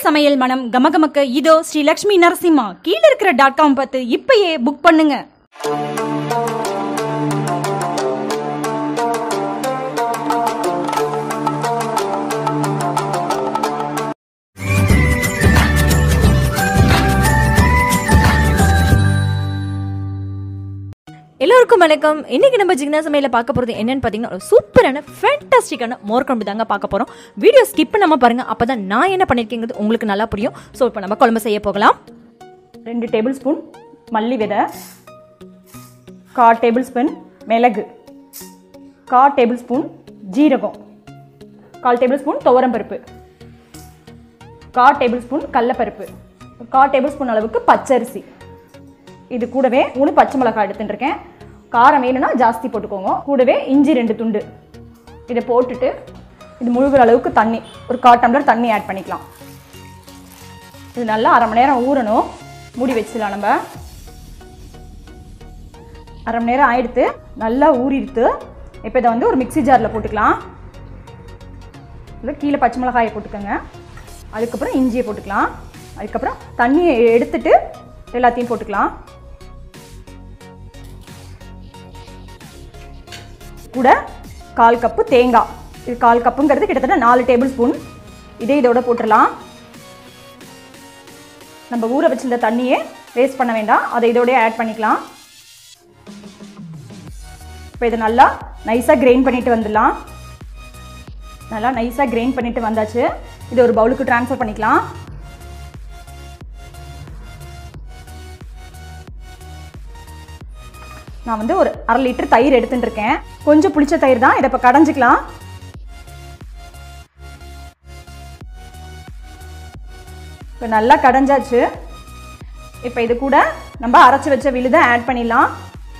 சமையல் மனம் கமகமக்க இதோ ஸ்ரீ லக்ஷ்மி நரசிம்மா கீழ இருக்கிற டாட் காம் பார்த்து இப்பயே புக் பண்ணுங்க எல்லோருக்கும் வணக்கம் இன்னைக்கு நம்ம ஜிக்னா சமையல பார்க்க போறது என்னன்னு பார்த்தீங்கன்னா ஒரு சூப்பரான ஃபேண்டாஸ்டிக்கான மோர் குழம்பு தாங்க பார்க்க போறோம் வீடியோ ஸ்கிப் பண்ணாம பாருங்க அப்பதான் நான் என்ன பண்ணிருக்கேங்கிறது உங்களுக்கு நல்லா புரியும் ஸோ இப்போ நம்ம குழம்பு செய்ய போகலாம் ரெண்டு டேபிள் ஸ்பூன் மல்லி விதை கா டேபிள் ஸ்பூன் மிளகு கா டேபிள் ஸ்பூன் ஜீரகம் கால் டேபிள் ஸ்பூன் துவரம்பருப்பு கா டேபிள் ஸ்பூன் கடலப்பருப்பு கா டேபிள் ஸ்பூன் அளவுக்கு பச்சரிசி இது கூடவே மூணு பச்சை மிளகாய் எடுத்துட்டுருக்கேன் காரம் வேணும்னா ஜாஸ்தி போட்டுக்கோங்க கூடவே இஞ்சி ரெண்டு துண்டு இதை போட்டுட்டு இது முழுகிற அளவுக்கு தண்ணி ஒரு கால் டம்ளர் தண்ணி ஆட் பண்ணிக்கலாம் இது நல்லா அரை மணி நேரம் ஊறணும் மூடி வச்சிடலாம் நம்ம அரை மணி நேரம் ஆயிடுத்து நல்லா ஊறிடுத்து இப்போ இதை வந்து ஒரு மிக்ஸி ஜாரில் போட்டுக்கலாம் இதில் கீழே பச்சை மிளகாயை போட்டுக்கோங்க அதுக்கப்புறம் இஞ்சியை போட்டுக்கலாம் அதுக்கப்புறம் தண்ணியை எடுத்துட்டு எல்லாத்தையும் போட்டுக்கலாம் கூட கால் கப்பு தேங்காய் இது கால் கப்புங்கிறது கிட்டத்தட்ட நாலு டேபிள் ஸ்பூன் இதே இதோட போட்டுடலாம் நம்ம ஊற வச்சிருந்த தண்ணியே வேஸ்ட் பண்ண வேண்டாம் அதை இதோடய ஆட் பண்ணிக்கலாம் இப்போ இதை நல்லா நைஸாக கிரைண்ட் பண்ணிட்டு வந்துடலாம் நல்லா நைஸாக கிரைண்ட் பண்ணிட்டு வந்தாச்சு இது ஒரு பவுலுக்கு ட்ரான்ஸ்ஃபர் பண்ணிக்கலாம் நான் வந்து ஒரு அரை லிட்டர் தயிர் எடுத்துட்டு இருக்கேன் கொஞ்சம் புளிச்ச தயிர் தான் இதை இப்போ கடைஞ்சிக்கலாம் இப்போ நல்லா கடைஞ்சாச்சு இப்போ இது கூட நம்ம அரைச்சி வச்ச விழுதை ஆட் பண்ணிடலாம்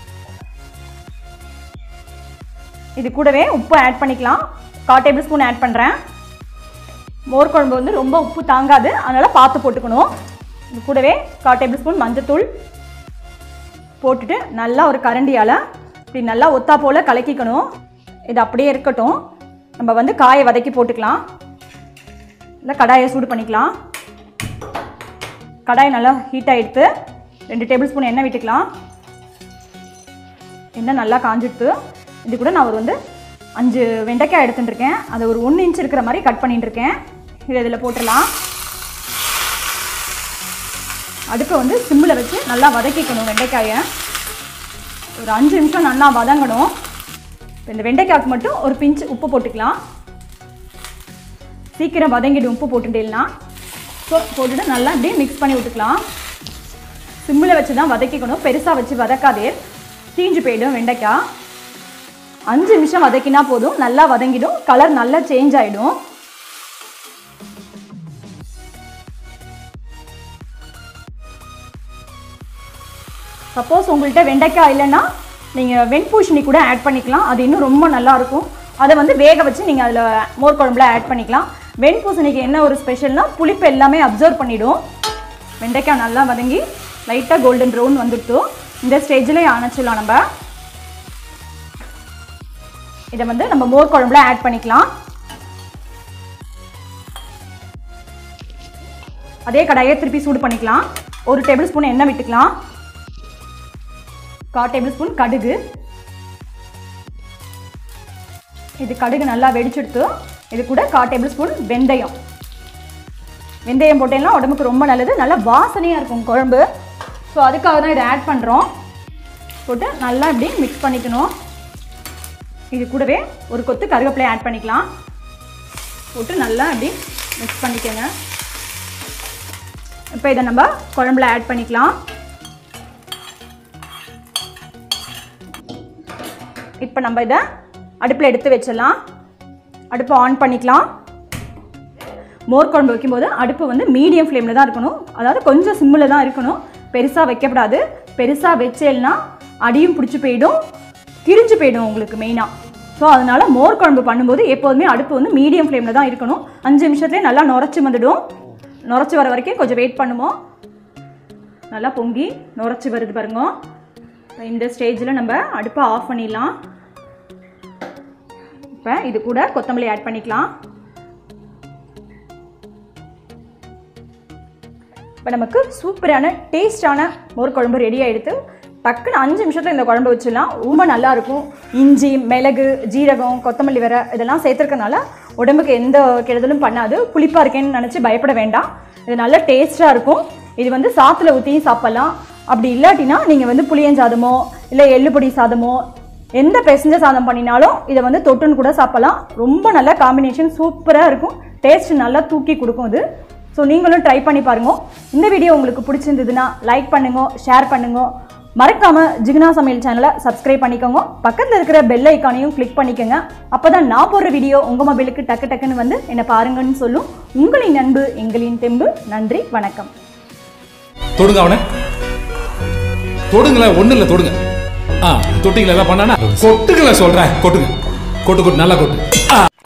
இது கூடவே உப்பு ஆட் பண்ணிக்கலாம் கால் டேபிள் ஸ்பூன் ஆட் பண்ணுறேன் மோர் குழம்பு வந்து ரொம்ப உப்பு தாங்காது அதனால் பார்த்து போட்டுக்கணும் இது கூடவே கால் டேபிள் ஸ்பூன் மஞ்சத்தூள் போட்டுட்டு நல்லா ஒரு கரண்டியால் இப்படி நல்லா ஒத்தா போல் கலக்கிக்கணும் இது அப்படியே இருக்கட்டும் நம்ம வந்து காயை வதக்கி போட்டுக்கலாம் இல்லை கடாயை சூடு பண்ணிக்கலாம் கடாய் நல்லா ஹீட் ஆகிடுத்து ரெண்டு டேபிள் ஸ்பூன் எண்ணெய் விட்டுக்கலாம் எண்ணெய் நல்லா காஞ்சிடுத்து இது கூட நான் ஒரு வந்து அஞ்சு வெண்டைக்காய் எடுத்துட்டு இருக்கேன் அதை ஒரு ஒன்று இன்ச் இருக்கிற மாதிரி கட் பண்ணிட்டு இருக்கேன் இதை இதில் போட்டுடலாம் அடுப்பை வந்து சிம்மில் வச்சு நல்லா வதக்கிக்கணும் வெண்டைக்காயை ஒரு அஞ்சு நிமிஷம் நல்லா வதங்கணும் இப்போ இந்த வெண்டைக்காய்க்கு மட்டும் ஒரு பிஞ்சு உப்பு போட்டுக்கலாம் சீக்கிரம் வதங்கிடும் உப்பு போட்டுட்டேன்னா ஸோ போட்டுட்டு நல்லா அப்படியே மிக்ஸ் பண்ணி விட்டுக்கலாம் சிம்மில் வச்சு தான் வதக்கிக்கணும் பெருசாக வச்சு வதக்காதே தீஞ்சு போயிடும் வெண்டைக்காய் அஞ்சு நிமிஷம் வதக்கினா போதும் நல்லா வதங்கிடும் கலர் நல்லா சேஞ்ச் ஆகிடும் சப்போஸ் உங்கள்கிட்ட வெண்டைக்காய் இல்லைன்னா நீங்கள் வெண்பூஷணி கூட ஆட் பண்ணிக்கலாம் அது இன்னும் ரொம்ப நல்லாயிருக்கும் அதை வந்து வேக வச்சு நீங்கள் அதில் மோர் குழம்புல ஆட் பண்ணிக்கலாம் வெண்பூசணிக்கு என்ன ஒரு ஸ்பெஷல்னா புளிப்பு எல்லாமே அப்சர்வ் பண்ணிடும் வெண்டைக்காய் நல்லா வதங்கி லைட்டாக கோல்டன் ப்ரௌன் வந்துட்டு இந்த ஸ்டேஜ்லேயே அணைச்சிடலாம் நம்ம இதை வந்து நம்ம மோர் குழம்புல ஆட் பண்ணிக்கலாம் அதே கடாயை திருப்பி சூடு பண்ணிக்கலாம் ஒரு டேபிள் ஸ்பூன் எண்ணெய் விட்டுக்கலாம் கால் டேபிள் ஸ்பூன் கடுகு இது கடுகு நல்லா வெடிச்செடுத்து இது கூட கால் டேபிள் ஸ்பூன் வெந்தயம் வெந்தயம் போட்டேன்னா உடம்புக்கு ரொம்ப நல்லது நல்லா வாசனையாக இருக்கும் குழம்பு ஸோ அதுக்காக தான் இதை ஆட் பண்ணுறோம் போட்டு நல்லா இப்படி மிக்ஸ் பண்ணிக்கணும் இது கூடவே ஒரு கொத்து கருவேப்பிலை ஆட் பண்ணிக்கலாம் போட்டு நல்லா அப்படி மிக்ஸ் பண்ணிக்கோங்க இப்போ இதை நம்ம குழம்புல ஆட் பண்ணிக்கலாம் இப்போ நம்ம இதை அடுப்பில் எடுத்து வச்சிடலாம் அடுப்பை ஆன் பண்ணிக்கலாம் மோர் குழம்பு வைக்கும்போது அடுப்பு வந்து மீடியம் ஃப்ளேமில் தான் இருக்கணும் அதாவது கொஞ்சம் சிம்மில் தான் இருக்கணும் பெருசாக வைக்கப்படாது பெருசாக வச்சேல்னா அடியும் பிடிச்சி போயிடும் கிரிஞ்சு போயிடும் உங்களுக்கு மெயினாக ஸோ அதனால் மோர் குழம்பு பண்ணும்போது எப்போதுமே அடுப்பு வந்து மீடியம் ஃப்ளேமில் தான் இருக்கணும் அஞ்சு நிமிஷத்துலேயே நல்லா நுரைச்சி வந்துடும் நுரைச்சி வர வரைக்கும் கொஞ்சம் வெயிட் பண்ணுவோம் நல்லா பொங்கி நுரைச்சி வருது பாருங்க இந்த ஸ்டேஜில் நம்ம அடுப்பை ஆஃப் பண்ணிடலாம் இப்போ இது கூட கொத்தமல்லி ஆட் பண்ணிக்கலாம் இப்போ நமக்கு சூப்பரான டேஸ்டான மோர் குழம்பு ரெடி ஆகிடுது டக்குன்னு அஞ்சு நிமிஷத்தில் இந்த குழம்பு வச்சிடலாம் ரொம்ப நல்லா இருக்கும் இஞ்சி மிளகு ஜீரகம் கொத்தமல்லி வர இதெல்லாம் சேர்த்துருக்கனால உடம்புக்கு எந்த கெடுதலும் பண்ணாது புளிப்பாக இருக்கேன்னு நினச்சி பயப்பட வேண்டாம் இது நல்ல டேஸ்ட்டாக இருக்கும் இது வந்து சாத்தில் ஊற்றியும் சாப்பிட்லாம் அப்படி இல்லாட்டினா நீங்கள் வந்து புளியஞ்சாதமோ இல்லை எள்ளுப்பொடி சாதமோ எந்த பெசஞ்ச சாதம் பண்ணினாலும் இதை வந்து தொட்டுன்னு கூட சாப்பிடலாம் ரொம்ப நல்ல காம்பினேஷன் சூப்பராக இருக்கும் டேஸ்ட் நல்லா தூக்கி கொடுக்கும் இது ஸோ நீங்களும் ட்ரை பண்ணி பாருங்க இந்த வீடியோ உங்களுக்கு பிடிச்சிருந்ததுன்னா லைக் பண்ணுங்க ஷேர் பண்ணுங்க மறக்காம ஜிகுனா சமையல் சேனலை சப்ஸ்கிரைப் பண்ணிக்கோங்க பக்கத்தில் இருக்கிற பெல் ஐக்கானையும் கிளிக் பண்ணிக்கோங்க அப்பதான் நான் போடுற வீடியோ உங்கள் மொபைலுக்கு டக்கு டக்குன்னு வந்து என்னை பாருங்கன்னு சொல்லும் உங்களின் அன்பு எங்களின் தெம்பு நன்றி வணக்கம் தொடுங்க அவனை தொடுங்களேன் ஒண்ணு இல்ல தொடுங்க ஆ தொட்டிங்களா ஏதாவது பண்ணானா கொட்டுங்களேன் சொல்றேன் கொட்டுங்க கொட்டு கொட்டு நல்லா கொட்டு ஆ